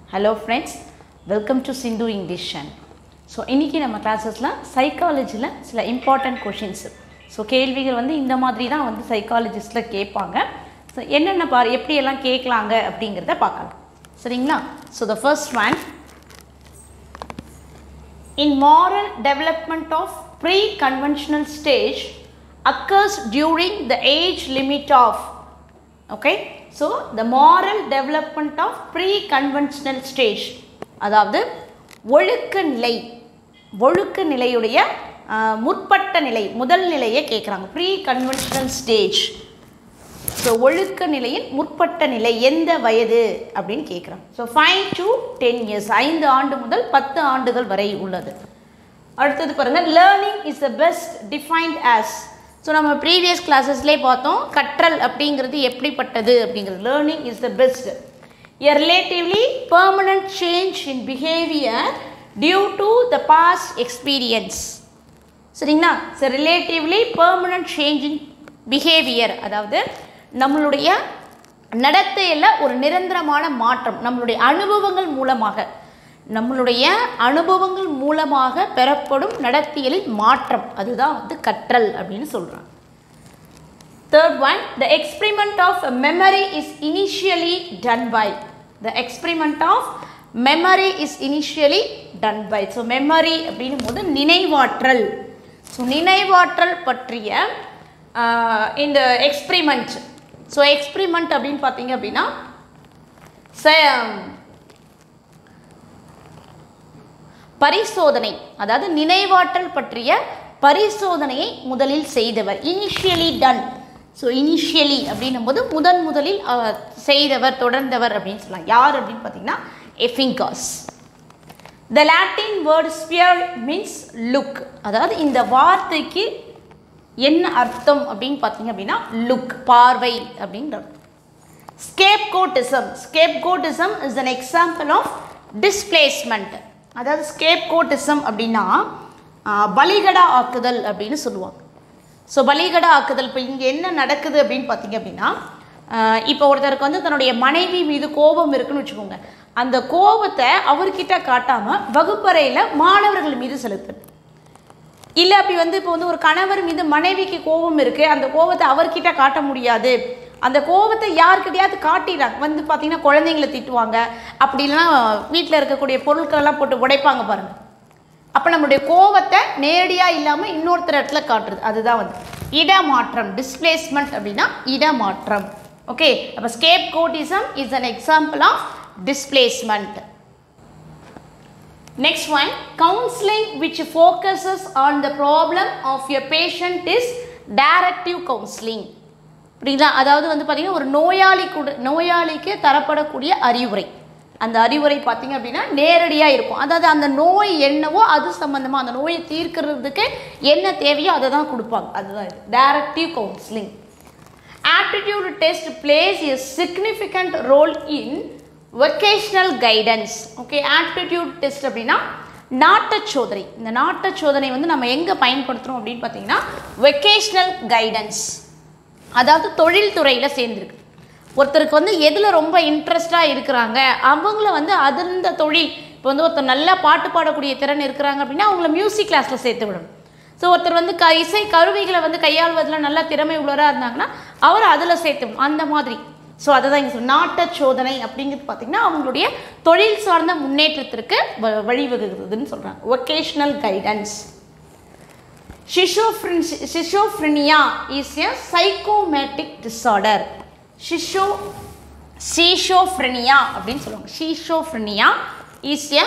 Hello friends welcome to Sindhu English channel so இன்றைக்கி நம்ம கிளாஸஸில் சைக்காலஜியில் சில இம்பார்ட்டண்ட் கொஷின்ஸு ஸோ கேள்விகள் வந்து இந்த மாதிரி தான் வந்து சைக்காலஜிஸ்ட்டில் கேட்பாங்க ஸோ என்னென்ன பாரு எப்படியெல்லாம் கேட்கலாங்க அப்படிங்கிறத பார்க்கலாம் சரிங்களா so the first one in moral development of pre-conventional stage occurs during the age limit of okay so the moral development of pre-conventional stage அதாவது ஒழுக்க நிலை ஒழுக்க நிலையுடைய ஆஹ், முற்பட்ட நிலை முதல் நிலையை கேட்குறாங்க ப்ரீ கன்வென்ஷனல் ஸ்டேஜ் ஸோ ஒழுக்க நிலையின் முற்பட்ட நிலை எந்த வயது அப்படின்னு கேட்குறாங்க so five to ten years ஐந்து ஆண்டு முதல் பத்து ஆண்டுகள் வரை உள்ளது அடுத்தது பாருங்கள் learning is the best defined as so நம்ம ப்ரீவியஸ் கிளாஸஸ்லேயே பார்த்தோம் கற்றல் அப்படிங்கிறது எப்படிப்பட்டது அப்படிங்கிறது learning is the best a relatively permanent change in behaviour due to the past experience சரிங்களா so relatively permanent change in behaviour அதாவது நம்மளுடைய நடத்தையில் ஒரு நிரந்தரமான மாற்றம் நம்மளுடைய அனுபவங்கள் மூலமாக நம்மளுடைய அனுபவங்கள் மூலமாக பெறப்படும் நடத்தியலில் மாற்றம் அதுதான் வந்து கற்றல் அப்படின்னு சொல்கிறாங்க Third one, the experiment of memory is initially done by. The experiment of memory is initially done by. So, memory அப்படின்னும் போது நினைவாற்றல் ஸோ நினைவாற்றல் பற்றிய ஆஹ், இந்த எக்ஸ்பிரிமெண்ட் ஸோ எக்ஸ்பிரிமெண்ட் அப்படின்னு பார்த்தீங்க அப்படின்னா ச- பரிசோதனை அதாவது நினைவாற்றல் பற்றிய பரிசோதனையை முதலில் செய்தவர் இனிஷியலி டன் ஸோ இனிஷியலி அப்படின்னும் போது முதன் முதலில் அஹ், செய்தவர் தொடர்ந்தவர் அப்படின்னு சொல்லலாம் யார் அப்படின்னு பார்த்தீங்கன்னா எஃபிங்காஸ் the Latin word spear means look அதாவது இந்த வார்த்தைக்கு என்ன அர்த்தம் அப்படின்னு பார்த்தீங்க அப்படின்னா லுக் பார்வை அப்படின்ற scapegoatism scapegoatism is an example of displacement அதாவது ஸ்கேப்கோட்டிசம் அப்படின்னா ஆஹ், பலிகடா ஆக்குதல் அப்படின்னு சொல்லுவாங்க ஸோ பலிகடா ஆக்குதல் இப்போ இங்கே என்ன நடக்குது அப்படின்னு பார்த்தீங்க அப்படின்னா ஆஹ், இப்போ ஒருத்தருக்கு வந்து தன்னுடைய மனைவி மீது கோபம் இருக்குன்னு வச்சுக்கோங்க அந்த கோபத்தை அவர்கிட்ட காட்டாமல் வகுப்பறையில் மாணவர்கள் மீது செலுத்துது இல்லை அப்படி வந்து இப்போ வந்து ஒரு கணவர் மீது மனைவிக்கு கோபம் இருக்குது அந்த கோபத்தை அவர்கிட்ட காட்ட முடியாது அந்த கோபத்தை யார்கிட்டயாவது காட்டிடுறாங்க வந்து பார்த்தீங்கன்னா குழந்தைங்களை திட்டுவாங்க அப்படி இல்லைன்னா வீட்டில் இருக்கக்கூடிய பொருட்களெல்லாம் போட்டு உடைப்பாங்க பாருங்கள் அப்போ நம்மளுடைய கோபத்தை நேரடியாக இல்லாமல் இன்னொருத்தர் இடத்துல காட்டுறது அதுதான் வந்து இடமாற்றம் டிஸ்பிளேஸ்மெண்ட் அப்படின்னா இடமாற்றம் ஓகே அப்போ scapegoatism is an example of displacement Next one, counseling which focuses on the problem of your patient is directive counseling. புரியுதா அதாவது வந்து பார்த்தீங்கன்னா ஒரு நோயாளி கூட நோயாளிக்கு தரப்படக்கூடிய அறிவுரை அந்த அறிவுரை பார்த்தீங்க அப்படின்னா நேரடியாக இருக்கும் அதாவது அந்த நோய் என்னவோ அது சம்மந்தமாக அந்த நோயை தீர்க்கிறதுக்கு என்ன தேவையோ அதை தான் கொடுப்பாங்க அதுதான் இது directive counselling aptitude test plays a significant role in vocational guidance okay aptitude test அப்படின்னா நாட்டச் சோதனை இந்த நாட்டச் சோதனை வந்து நம்ம எங்கே பயன்படுத்துகிறோம் அப்படின்னு பார்த்தீங்கன்னா vocational guidance அதாவது தொழில்துறையில் சேர்ந்துருக்கு ஒருத்தருக்கு வந்து எதில் ரொம்ப இன்ட்ரெஸ்டாக இருக்கிறாங்க அவங்கள வந்து அதிர்ந்த தொழில் இப்போ வந்து ஒருத்தர் நல்லா பாட்டு பாடக்கூடிய திறன் இருக்கிறாங்க அப்படின்னா அவங்கள மியூசிக் கிளாஸில் சேர்த்து விடணும் ஸோ ஒருத்தர் வந்து க இசை கருவிகளை வந்து கையாள்வதில் நல்ல திறமை உள்ளவராக இருந்தாங்கன்னா அவர் அதில் சேர்த்து விடணும். அந்த மாதிரி ஸோ அதை தான் இங்கே நாட்ட சோதனை அப்படிங்கிறது பார்த்திங்கன்னா அவங்களுடைய தொழில் சார்ந்த முன்னேற்றத்திற்கு வ- வழிவகுக்குதுன்னு சொல்கிறாங்க vocational guidance schizophrenia is a psychomatic disorder schizo schizophrenia அப்படின்னு சொல்லுவாங்க schizophrenia is a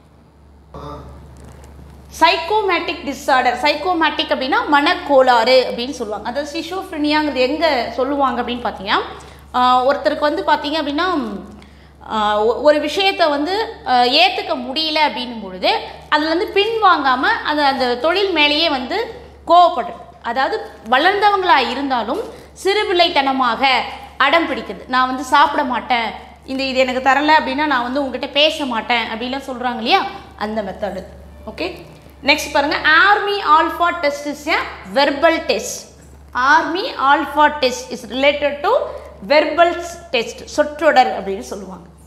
psychosomatic disorder psychosomatic அப்படின்னா மனக்கோளாறு அப்படின்னு சொல்லுவாங்க அதாவது சிஷோஃப்ரினியாங்கிறது எங்கே சொல்லுவாங்க அப்படின்னு பார்த்தீங்கன்னா ஆஹ் ஒருத்தருக்கு வந்து பார்த்தீங்க அப்படின்னா ஆஹ் ஒ- ஒரு விஷயத்தை வந்து ஏற்றுக்க முடியல அப்படின்னும் பொழுது அதுல இருந்து பின்வாங்காமல் அது அந்த தொழில் மேலேயே வந்து கோவப்படுறது அதாவது வளர்ந்தவங்களாக இருந்தாலும் சிறுபிள்ளைத்தனமாக அடம் பிடிக்குது நான் வந்து சாப்பிட மாட்டேன் இந்த இது எனக்கு தரல அப்படின்னா நான் வந்து உங்ககிட்ட பேச மாட்டேன் அப்படிலாம் சொல்கிறாங்க இல்லையா அந்த மெத்தடு ஓகே நெக்ஸ்ட் பாருங்க army alpha test is a verbal test army alpha test is related to verbal test சொற்றொடர் அப்படின்னு சொல்லுவாங்க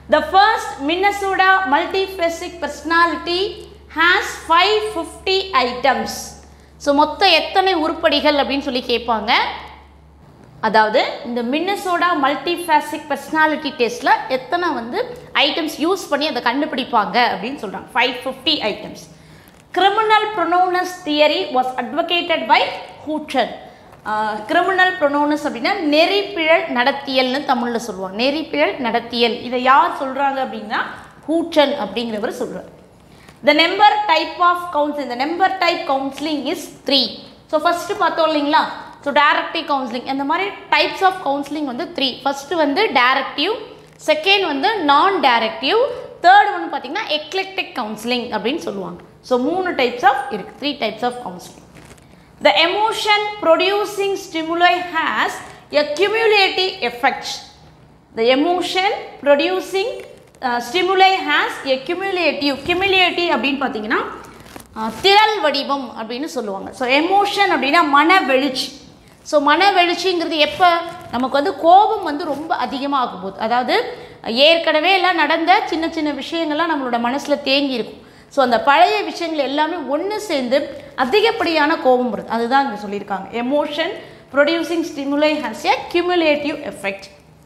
The first Minnesota multifaceted personality has 550 items. So மொத்தம் எத்தனை உருப்படிகள் அப்படின்னு சொல்லி கேட்பாங்க அதாவது இந்த மின்னசோடா மல்டிஃபேசிக் பர்சனாலிட்டி டெஸ்ட்டில் எத்தனை வந்து ஐட்டம்ஸ் யூஸ் பண்ணி அதை கண்டுபிடிப்பாங்க அப்படின்னு சொல்கிறாங்க five fifty items criminal proneness theory was advocated by Hoocher criminal proneness அப்படின்னா நெறிப்பிழல் நடத்தியல்னு தமிழில் சொல்லுவாங்க நெறிப்பிழல் நடத்தியல் இதை யார் சொல்கிறாங்க அப்படின்னா ஹூச்சன் அப்படிங்கிறவர் சொல்கிறார் the number type of counselling இந்த number type counselling is three so first பார்த்தோம் இல்லைங்களா ஸோ டேரக்டிவ் கவுன்சிலிங் இந்த மாதிரி டைப்ஸ் ஆஃப் கவுன்சிலிங் வந்து த்ரீ ஃபஸ்ட்டு வந்து டேரக்டிவ் செகண்ட் வந்து நான் டேரக்டிவ் தேர்ட் ஒன்று பார்த்தீங்கன்னா எக்லெக்டிக் கவுன்சிலிங் அப்படின்னு சொல்லுவாங்க ஸோ மூணு டைப்ஸ் ஆஃப் இருக்குது three types of counselling The emotion producing stimuli has a cumulative effect. The emotion producing uh, stimuli has a cumulative cumulative அப்படின்னு பார்த்தீங்கன்னா uh, திரள் வடிவம் அப்படின்னு சொல்லுவாங்க ஸோ எமோஷன் அப்படின்னா மன வெளிச்சி ஸோ மன வெளிச்சிங்கிறது எப்போ நமக்கு வந்து கோபம் வந்து ரொம்ப அதிகமாகும் போது அதாவது ஏற்கனவே எல்லாம் நடந்த சின்ன சின்ன விஷயங்கள்லாம் நம்மளோட மனசில் தேங்கி இருக்கும் ஸோ அந்த பழைய விஷயங்கள் எல்லாமே ஒன்று சேர்ந்து அதிகப்படியான கோபம் வருது அதுதான் இங்கே சொல்லியிருக்காங்க emotion producing stimuli has a cumulative effect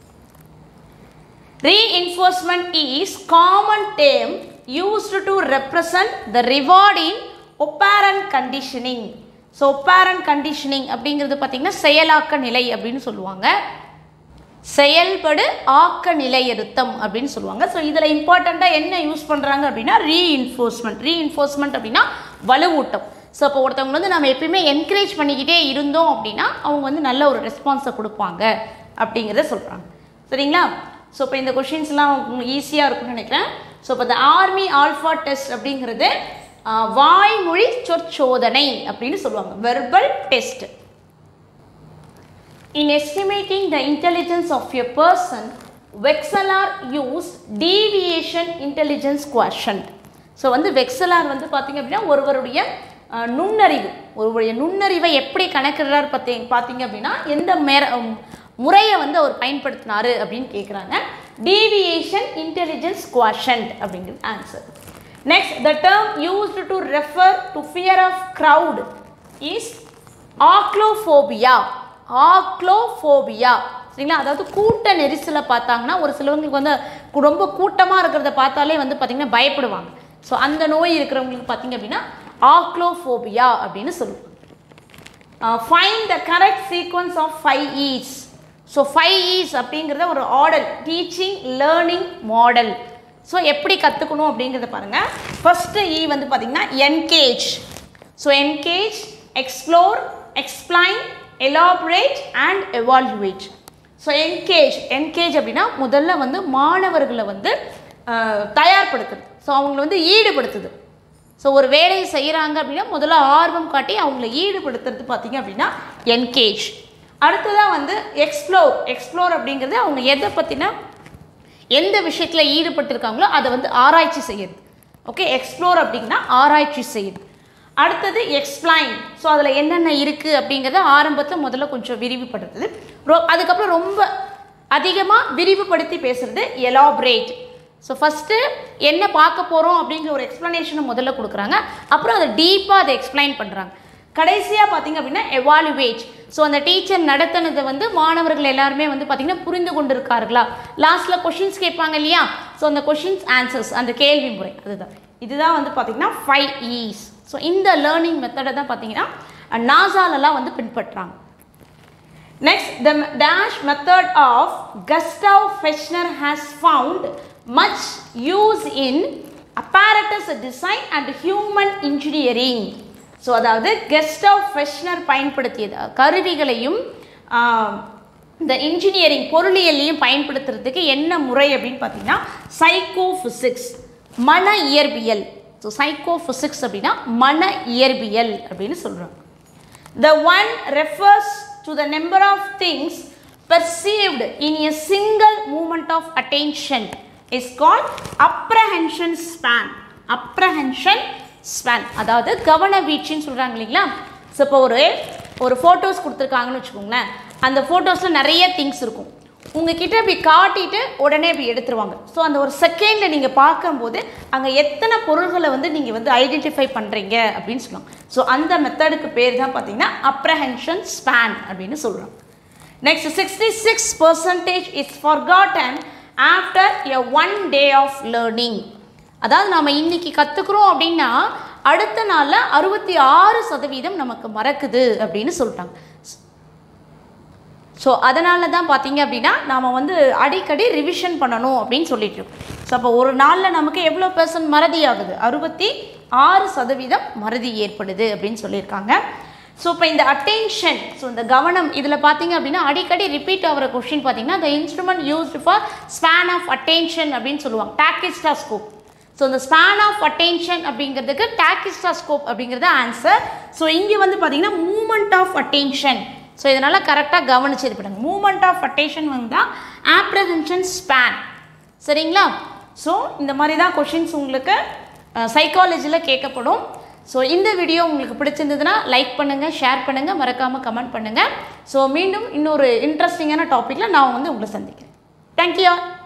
Reinforcement is common term used to represent the reward in operant conditioning. So operant conditioning அப்படிங்கிறது பார்த்தீங்கன்னா செயலாக்க நிலை அப்படின்னு சொல்லுவாங்க செயல்படு ஆக்க நிலையறுத்தம் அப்படின்னு சொல்லுவாங்க ஸோ இதில் இம்பார்ட்டண்ட்டாக என்ன யூஸ் பண்ணுறாங்க அப்படின்னா ரீஇன்ஃபோர்ஸ்மெண்ட் ரீஇன்ஃபோர்ஸ்மெண்ட் அப்படின்னா வலுவூட்டம் ஸோ இப்போ ஒருத்தவங்க வந்து நம்ம எப்பயுமே என்கரேஜ் பண்ணிக்கிட்டே இருந்தோம் அப்படின்னா அவங்க வந்து நல்ல ஒரு ரெஸ்பான்ஸை கொடுப்பாங்க அப்படிங்கிறத சொல்கிறாங்க சரிங்களா ஸோ இப்போ இந்த கொஷின்ஸ்லாம் ஈஸியாக இருக்கும்னு நினைக்கிறேன் ஸோ இப்போ இந்த ஆர்மி ஆல்ஃபா டெஸ்ட் அப்படிங்கிறது ஆஹ், வாய்மொழி சொற்சோதனை அப்படின்னு சொல்லுவாங்க verbal test In estimating the intelligence of a person, Vexelar used deviation intelligence quotient. So வந்து வெக்சலார் வந்து பார்த்தீங்க அப்படின்னா ஒருவருடைய அஹ், நுண்ணறிவு ஒருவருடைய நுண்ணறிவை எப்படி கணக்கிடுறார் பார்த்தீங்க பார்த்தீங்க அப்படின்னா எந்த மேர உம், முறையை வந்து அவர் பயன்படுத்தினாரு அப்படின்னு கேட்குறாங்க டீவியேஷன் இன்டெலிஜென்ஸ் quotient அப்படிங்கிறது answer next the term used to refer to fear of crowd is ochlophobia ochlophobia சரிங்களா அதாவது கூட்ட நெரிசலை பார்த்தாங்கன்னா ஒரு சிலவங்களுக்கு வந்து கு- ரொம்ப கூட்டமாக இருக்கிறத பார்த்தாலே வந்து பார்த்திங்கன்னா பயப்படுவாங்க ஸோ அந்த நோய் இருக்கிறவங்களுக்கு பார்த்தீங்க அப்படின்னா ஆக்லோஃபோபியா அப்படின்னு சொல்லுவாங்க find the correct sequence of five E's so five E's அப்படிங்கிறத ஒரு order teaching learning model so எப்படி கற்றுக்கணும் அப்படிங்கிறத பாருங்கள் ஃபஸ்ட்டு இ வந்து பார்த்திங்கன்னா engage so engage explore explain elaborate and evaluate so engage engage அப்படின்னா முதல்ல வந்து மாணவர்களை வந்து அஹ், தயார்படுத்துறது ஸோ அவங்கள வந்து ஈடுபடுத்துது ஸோ ஒரு வேலையை செய்கிறாங்க அப்படின்னா முதல்ல ஆர்வம் காட்டி அவங்கள ஈடுபடுத்துறது பார்த்தீங்க அப்படின்னா என்கேஜ் அடுத்ததாக வந்து எக்ஸ்ப்ளோர் எக்ஸ்ப்ளோர் அப்படிங்கிறது அவங்க எதை பற்றினா எந்த விஷயத்தில் ஈடுபட்டிருக்காங்களோ அதை வந்து ஆராய்ச்சி செய்யுது ஓகே எக்ஸ்ப்ளோர் அப்படின்னா ஆராய்ச்சி செய்யுது அடுத்தது எக்ஸ்பிளைன் ஸோ அதில் என்னென்ன இருக்குது அப்படிங்கிறத ஆரம்பத்தில் முதல்ல கொஞ்சம் விரிவுபடுத்துது ரொ அதுக்கப்புறம் ரொம்ப அதிகமாக விரிவுபடுத்தி பேசுறது எலாபரேட் ஸோ ஃபஸ்ட்டு என்ன பார்க்க போகிறோம் அப்படிங்கிற ஒரு எக்ஸ்ப்ளனேஷனை முதல்ல கொடுக்குறாங்க அப்புறம் அதை டீப்பாக அதை எக்ஸ்பிளைன் பண்ணுறாங்க கடைசியாக பார்த்தீங்க அப்படின்னா எவாலுவேட் ஸோ அந்த டீச்சர் நடத்தினதை வந்து மாணவர்கள் எல்லாருமே வந்து பார்த்தீங்கன்னா புரிந்து கொண்டு இருக்கார்களா லாஸ்ட்டில் கொஷின்ஸ் கேட்பாங்க இல்லையா ஸோ அந்த கொஷின்ஸ் ஆன்சர்ஸ் அந்த கேள்வி முறை அதுதான் இதுதான் வந்து பார்த்தீங்கன்னா ஃபைவ் ஈஸ் ஸோ இந்த லேர்னிங் மெத்தடை தான் பார்த்தீங்கன்னா நாசாலெல்லாம் வந்து பின்பற்றுறாங்க Next, the dash method of Gustav Fechner has found much use in apparatus design and human engineering. So அதாவது கெஸ்டவ் ஃபெஷ்னர் பயன்படுத்தியது கருவிகளையும் ஆஹ், இந்த இன்ஜினியரிங் பொருளியலையும் பயன்படுத்துறதுக்கு என்ன முறை அப்படின்னு பார்த்தீங்கன்னா சைக்கோ ஃபிசிக்ஸ் மன இயற்பியல் ஸோ சைக்கோ ஃபிசிக்ஸ் அப்படின்னா மன இயற்பியல் அப்படின்னு சொல்கிறாங்க The one refers to the number of things perceived in a single moment of attention is called apprehension span. Apprehension span. அதாவது கவன வீச்சுன்னு சொல்கிறாங்க இல்லைங்களா ஸோ இப்போ ஒரு ஒரு ஃபோட்டோஸ் கொடுத்துருக்காங்கன்னு வச்சுக்கோங்களேன் அந்த ஃபோட்டோஸில் நிறைய திங்ஸ் இருக்கும் உங்ககிட்ட இப்படி காட்டிட்டு உடனே இப்படி எடுத்துருவாங்க ஸோ அந்த ஒரு செகண்டில் நீங்கள் பார்க்கும்போது அங்கே எத்தனை பொருள்களை வந்து நீங்கள் வந்து ஐடென்டிஃபை பண்ணுறீங்க அப்படின்னு சொல்லுவாங்க ஸோ அந்த மெத்தடுக்கு பேர் தான் பார்த்தீங்கன்னா அப்ரஹென்ஷன் ஸ்பேன் அப்படின்னு சொல்கிறோம் next sixty six percentage is forgotten after a one day of learning அதாவது நம்ம இன்னைக்கு கற்றுக்குறோம் அப்படின்னா அடுத்த நாளில் அறுபத்தி ஆறு சதவீதம் நமக்கு மறக்குது அப்படின்னு சொல்லிட்டாங்க ஸோ அதனால தான் பார்த்தீங்க அப்படின்னா நாம் வந்து அடிக்கடி ரிவிஷன் பண்ணணும் அப்படின்னு சொல்லிட்டு இருக்கோம் ஸோ அப்போ ஒரு நாளில் நமக்கு எவ்வளோ பெர்சன்ட் மறதி ஆகுது அறுபத்தி ஆறு சதவீதம் மறதி ஏற்படுது அப்படின்னு சொல்லியிருக்காங்க ஸோ இப்போ இந்த அட்டென்ஷன் ஸோ இந்த கவனம் இதில் பார்த்தீங்க அப்படின்னா அடிக்கடி ரிப்பீட் ஆகிற கொஷின் பார்த்தீங்கன்னா the instrument used for span of attention அப்படின்னு சொல்லுவாங்க டாக்கிஸ்டாஸ்கோப் ஸோ இந்த ஸ்பேன் ஆஃப் அட்டென்ஷன் அப்படிங்கிறதுக்கு டாக்கிஸ்டாஸ்கோப் அப்படிங்கிறது ஆன்சர் ஸோ இங்கே வந்து பார்த்தீங்கன்னா மூமெண்ட் ஆஃப் அட்டென்ஷன் ஸோ இதனால் கரெக்டாக கவனிச்சு இது பண்ணுங்க மூமெண்ட் ஆஃப் அட்டென்ஷன் வந்தால் ஆப்ரஹென்ஷன் ஸ்பேன் சரிங்களா ஸோ இந்த மாதிரி தான் கொஷின்ஸ் உங்களுக்கு சைக்காலஜியில் கேட்கப்படும் ஸோ இந்த வீடியோ உங்களுக்கு பிடிச்சிருந்ததுன்னா லைக் பண்ணுங்கள் ஷேர் பண்ணுங்கள் மறக்காமல் கமெண்ட் பண்ணுங்கள் ஸோ மீண்டும் இன்னொரு இன்ட்ரெஸ்டிங்கான டாப்பிக்கில் நான் வந்து உங்களை சந்திக்கிறேன் தேங்க்யூ